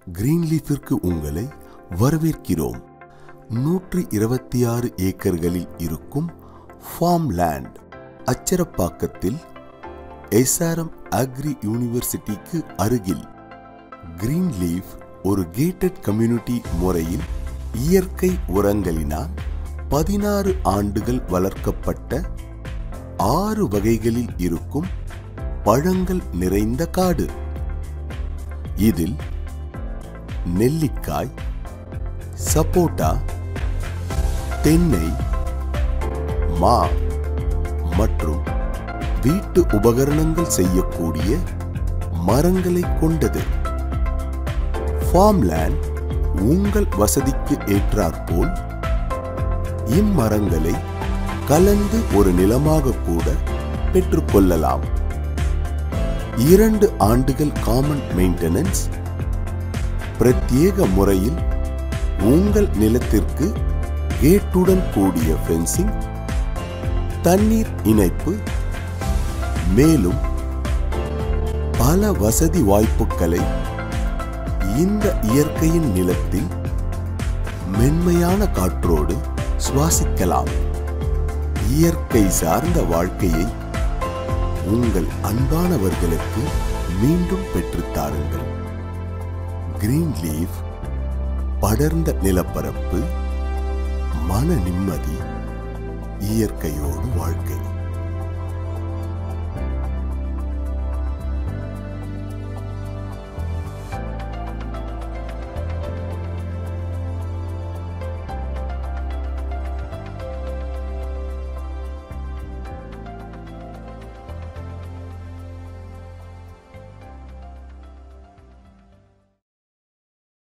கிரீன்லீஃபிற்கு உங்களை வரவேற்கிறோம் நூற்றி இருபத்தி ஆறு ஏக்கர்களில் இருக்கும் ஃபார்ம் லேண்ட் அச்சரப்பாக்கத்தில் எஸ்ஆர்எம் அக்ரி யூனிவர்சிட்டிக்கு அருகில் கிரீன்லீஃப் ஒரு கேட்டட் கம்யூனிட்டி முறையில் இயற்கை உரங்களினால் பதினாறு ஆண்டுகள் வளர்க்கப்பட்ட ஆறு வகைகளில் இருக்கும் பழங்கள் நிறைந்த காடு இதில் நெல்லிக்காய் சப்போட்டா தென்னை மா மற்றும் வீட்டு உபகரணங்கள் செய்யக்கூடிய மரங்களை கொண்டது ஃபார்ம்லேண்ட் உங்கள் வசதிக்கு ஏற்றாற்போல் இம்மரங்களை கலந்து ஒரு நிலமாக கூட பெற்றுக்கொள்ளலாம் இரண்டு ஆண்டுகள் காமன் மெயின்டெனன்ஸ் பிரத்யேக முறையில் உங்கள் நிலத்திற்கு கேட்டுடன் கூடிய ஃபென்சிங் தண்ணீர் இணைப்பு மேலும் பல வசதி வாய்ப்புகளை இந்த இயற்கையின் நிலத்தில் மென்மையான காற்றோடு சுவாசிக்கலாம் இயற்கை சார்ந்த வாழ்க்கையை உங்கள் அன்பானவர்களுக்கு மீண்டும் பெற்றுத்தாருங்கள் கிரீன் லீஃப் படர்ந்த நிலப்பரப்பு மன நிம்மதி இயற்கையோடு வாழ்க்கை